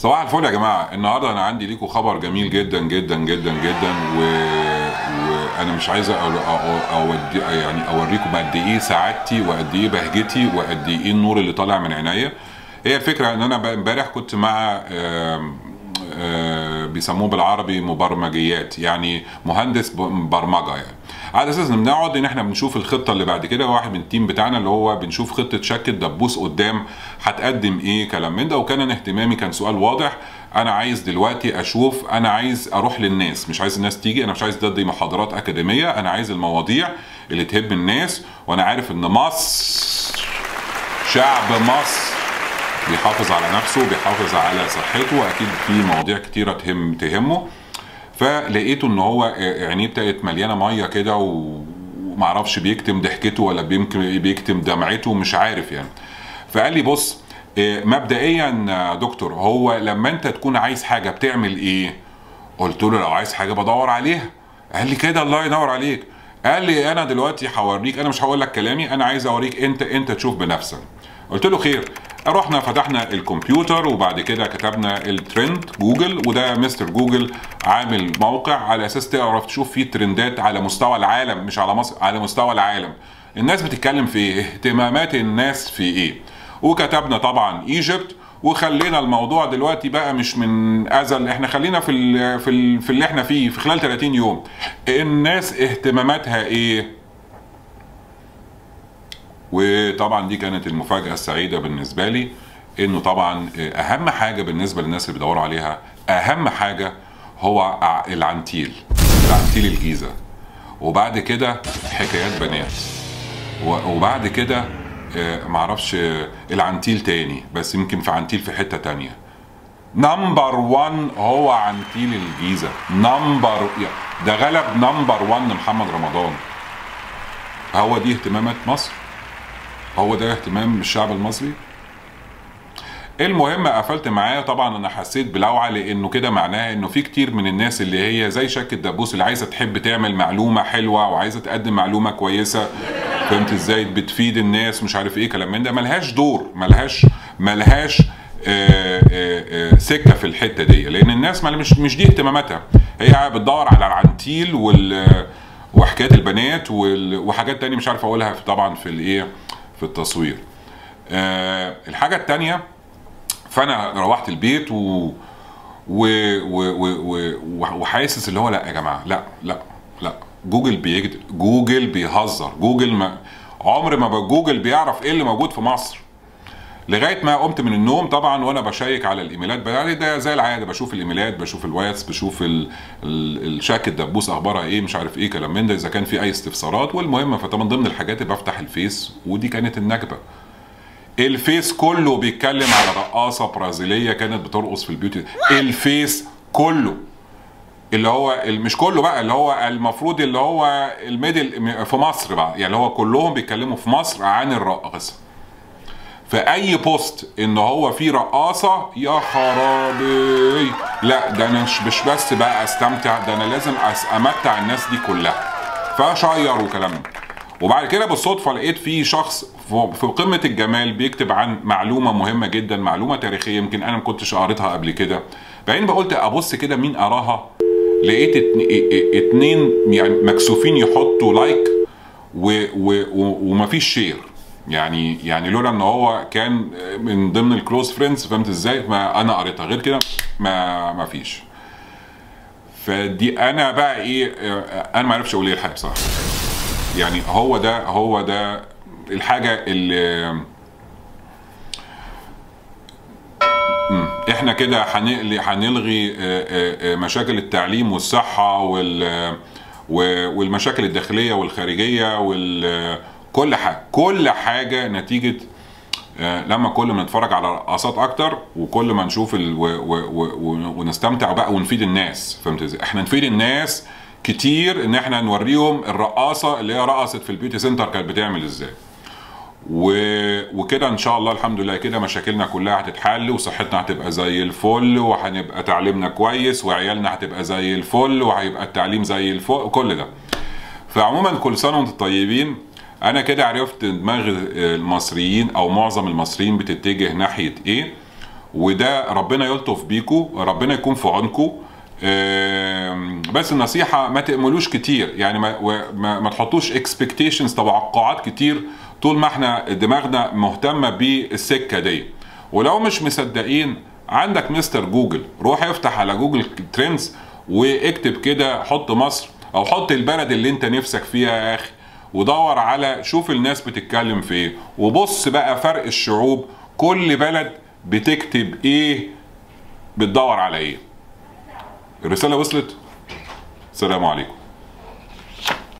صباح الفل يا جماعه النهارده انا عندي ليكم خبر جميل جدا جدا جدا جدا و... وانا مش عايز أ... أ... اودي يعني اوريكم قد ايه سعادتي وقد ايه بهجتي وقد ايه النور اللي طالع من عينيا هي الفكره ان انا امبارح كنت مع آم... آه بيسموه بالعربي مبرمجيات يعني مهندس برمجه يعني على اساس ان بنقعد ان احنا بنشوف الخطه اللي بعد كده واحد من التيم بتاعنا اللي هو بنشوف خطه شكل دبوس قدام هتقدم ايه كلام من ده وكان اهتمامي كان سؤال واضح انا عايز دلوقتي اشوف انا عايز اروح للناس مش عايز الناس تيجي انا مش عايز ادي محاضرات اكاديميه انا عايز المواضيع اللي تهب الناس وانا عارف ان مصر شعب مصر بيحافظ على نفسه بيحافظ على صحته واكيد في مواضيع كتيره تهم تهمه فلقيته ان هو عينيه ابتدت مليانه ميه كده ومعرفش بيكتم ضحكته ولا بيكتم دمعته مش عارف يعني فقال لي بص مبدئيا دكتور هو لما انت تكون عايز حاجه بتعمل ايه قلت له لو عايز حاجه بدور عليها قال لي كده الله ينور عليك قال لي انا دلوقتي هوريك انا مش هقول لك كلامي انا عايز اوريك انت انت تشوف بنفسك قلت له خير رحنا فتحنا الكمبيوتر وبعد كده كتبنا الترند جوجل وده مستر جوجل عامل موقع على اساس تعرف تشوف فيه ترندات على مستوى العالم مش على مصر على مستوى العالم الناس بتتكلم في ايه اهتمامات الناس في ايه وكتبنا طبعا ايجيبت وخلينا الموضوع دلوقتي بقى مش من ازل احنا خلينا في ال في ال في اللي احنا فيه في خلال 30 يوم الناس اهتماماتها ايه وطبعا دي كانت المفاجاه السعيده بالنسبه لي انه طبعا اهم حاجه بالنسبه للناس اللي بيدوروا عليها اهم حاجه هو العنتيل العنتيل الجيزه وبعد كده حكايات بنات وبعد كده معرفش العنتيل تاني بس يمكن في عنتيل في حته تانيه نمبر 1 هو عنتيل الجيزه نمبر ده غلب نمبر 1 محمد رمضان هو دي اهتمامات مصر هو ده اهتمام الشعب المصري المهم قفلت معاه طبعا انا حسيت بلوعه لانه كده معناه انه في كتير من الناس اللي هي زي شك الدبوس اللي عايزه تحب تعمل معلومه حلوه وعايزه تقدم معلومه كويسه فهمت ازاي بتفيد الناس مش عارف ايه كلام من ده ملهاش دور ملهاش ملهاش آآ آآ سكه في الحته دي لان الناس مش مش دي اهتماماتها هي بتدور على العنتيل وال وحكايات البنات وحاجات تانية مش عارف اقولها طبعا في الايه في التصوير أه الحاجه التانية فانا روحت البيت و و و و وحاسس اللي هو لا يا جماعه لا لا لا جوجل بيكذب جوجل بيهزر جوجل ما عمر ما جوجل بيعرف ايه اللي موجود في مصر لغايه ما قمت من النوم طبعا وانا بشيك على الايميلات بتاعتي ده زي العاده بشوف الايميلات بشوف الواتس بشوف ال... ال... الشاك الدبوس اخبارها ايه مش عارف ايه كلام من ده اذا كان في اي استفسارات والمهم فطبعا ضمن الحاجات اللي بفتح الفيس ودي كانت النكبه الفيس كله بيتكلم على رقاصه برازيليه كانت بترقص في البيوتي الفيس كله اللي هو مش كله بقى اللي هو المفروض اللي هو الميدل في مصر بقى يعني اللي هو كلهم بيتكلموا في مصر عن الرقاصه في اي بوست ان هو في رقاصه يا خرابي لا ده انا مش بس بقى استمتع ده انا لازم امتع الناس دي كلها فشير وكلام وبعد كده بالصدفه لقيت في شخص في قمه الجمال بيكتب عن معلومه مهمه جدا معلومه تاريخيه يمكن انا ما كنتش قريتها قبل كده بعدين بقولت ابص كده مين قراها لقيت اتنين يعني مكسوفين يحطوا لايك و و ومفيش شير يعني يعني لولا ان هو كان من ضمن الكلوز فريندز فهمت ازاي ما انا قريتها غير كده ما ما فيش فدي انا بقى ايه انا ما اعرفش اقول ايه الحقيقه بصراحه يعني هو ده هو ده الحاجه اللي احنا كده هنلغي مشاكل التعليم والصحه وال والمشاكل الداخليه والخارجيه وال كل حاجه كل حاجه نتيجه لما كل ما نتفرج على رقصات اكتر وكل ما نشوف ال و و و ونستمتع بقى ونفيد الناس فهمت ازاي احنا نفيد الناس كتير ان احنا نوريهم الرقاصه اللي هي رقصت في البيوتي سنتر كانت بتعمل ازاي و... وكده ان شاء الله الحمد لله كده مشاكلنا كلها هتتحل وصحتنا هتبقى زي الفل وهنبقى تعليمنا كويس وعيالنا هتبقى زي الفل وهيبقى التعليم زي الفل كل ده فعموما كل سنه وانتم طيبين انا كده عرفت دماغ المصريين او معظم المصريين بتتجه ناحيه ايه وده ربنا يلطف بيكو ربنا يكون في عونكو آم، بس النصيحه ما تأملوش كتير يعني ما, ما, ما تحطوش اكسبكتيشنز توقعات كتير طول ما احنا دماغنا مهتمه بالسكه دي ولو مش مصدقين عندك مستر جوجل روح افتح على جوجل ترندز واكتب كده حط مصر او حط البلد اللي انت نفسك فيها يا اخي ودور على شوف الناس بتتكلم في ايه وبص بقى فرق الشعوب كل بلد بتكتب ايه بتدور على ايه الرساله وصلت السلام عليكم